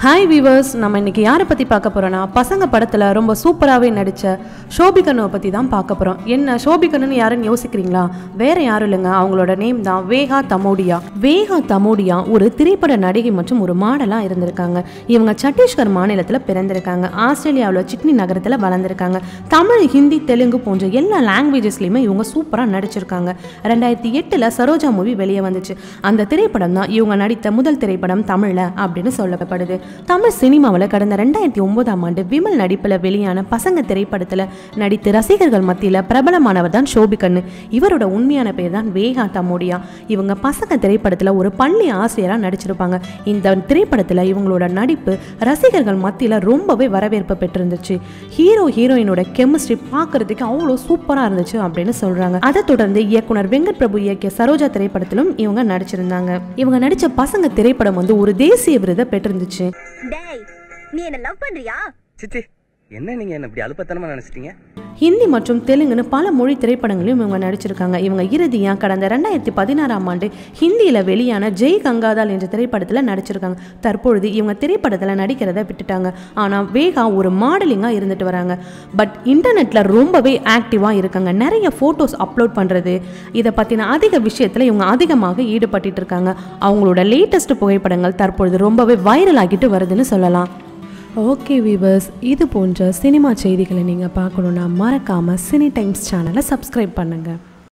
hi viewers நம்ம இன்னைக்கு யாரை பற்றி பார்க்க போகிறோன்னா பசங்க படத்தில் ரொம்ப சூப்பராகவே நடித்த ஷோபிகனுவை பற்றி தான் பார்க்க போகிறோம் என்ன ஷோபிகனுன்னு யாருன்னு யோசிக்கிறீங்களா வேற யாரும் இல்லைங்க அவங்களோட நேம் தான் வேகா தமோடியா வேகா தமோடியா ஒரு திரைப்பட நடிகை மற்றும் ஒரு மாடலாக இருந்திருக்காங்க இவங்க சத்தீஸ்கர் மாநிலத்தில் பிறந்திருக்காங்க ஆஸ்திரேலியாவில் சிட்னி நகரத்தில் வளர்ந்துருக்காங்க தமிழ் ஹிந்தி தெலுங்கு போன்ற எல்லா லாங்குவேஜஸ்லையுமே இவங்க சூப்பராக நடிச்சிருக்காங்க ரெண்டாயிரத்தி எட்டில் சரோஜா மூவி வெளியே வந்துச்சு அந்த திரைப்படம் தான் இவங்க நடித்த முதல் திரைப்படம் தமிழில் அப்படின்னு சொல்லப்படுது தமிழ் சினிமாவில் கடந்த ரெண்டாயிரத்தி ஒன்பதாம் ஆண்டு விமல் நடிப்பில் வெளியான பசங்க திரைப்படத்தில் நடித்து ரசிகர்கள் மத்தியில் பிரபலமானவர் தான் ஷோபிகன்னு இவரோட உண்மையான பேர் தான் வேகா தமோடியா இவங்க பசங்க திரைப்படத்தில் ஒரு பள்ளி ஆசிரியராக நடிச்சிருப்பாங்க இந்த திரைப்படத்தில் இவங்களோட நடிப்பு ரசிகர்கள் மத்தியில் ரொம்பவே வரவேற்பு பெற்றிருந்துச்சு ஹீரோ ஹீரோயினோட கெமிஸ்ட்ரி பார்க்கறதுக்கு அவ்வளோ சூப்பராக இருந்துச்சு அப்படின்னு சொல்கிறாங்க அதை தொடர்ந்து இயக்குனர் வெங்கட் பிரபு இயக்கிய சரோஜா திரைப்படத்திலும் இவங்க நடிச்சிருந்தாங்க இவங்க நடித்த பசங்க திரைப்படம் வந்து ஒரு தேசிய விருதை பெற்றிருந்துச்சு டேய் நீ என்ன லவ் பண்றியா சிச்சி என்ன நீங்க என்ன இப்படி அலுப்பத்தனமா நினைச்சிட்டீங்க ஹிந்தி மற்றும் தெலுங்குன்னு பல மொழி திரைப்படங்களையும் இவங்க நடிச்சிருக்காங்க இவங்க இறுதியாக கடந்த ரெண்டாயிரத்தி பதினாறாம் ஆண்டு ஹிந்தியில் வெளியான ஜெய் கங்காதால் என்ற திரைப்படத்தில் நடிச்சிருக்காங்க தற்பொழுது இவங்க திரைப்படத்தில் நடிக்கிறத விட்டுட்டாங்க ஆனால் வேகா ஒரு மாடலிங்காக இருந்துட்டு வராங்க பட் இன்டர்நெட்டில் ரொம்பவே ஆக்டிவாக இருக்காங்க நிறைய ஃபோட்டோஸ் அப்லோட் பண்ணுறது இதை பற்றின அதிக விஷயத்தில் இவங்க அதிகமாக ஈடுபட்டுட்டு இருக்காங்க அவங்களோட லேட்டஸ்ட் புகைப்படங்கள் தற்பொழுது ரொம்பவே வைரல் ஆகிட்டு வருதுன்னு சொல்லலாம் ஓகே வீவர்ஸ் இது போன்ற சினிமா செய்திகளை நீங்கள் பார்க்கணுன்னா மறக்காமல் சினி டைம்ஸ் சேனலை சப்ஸ்கிரைப் பண்ணுங்கள்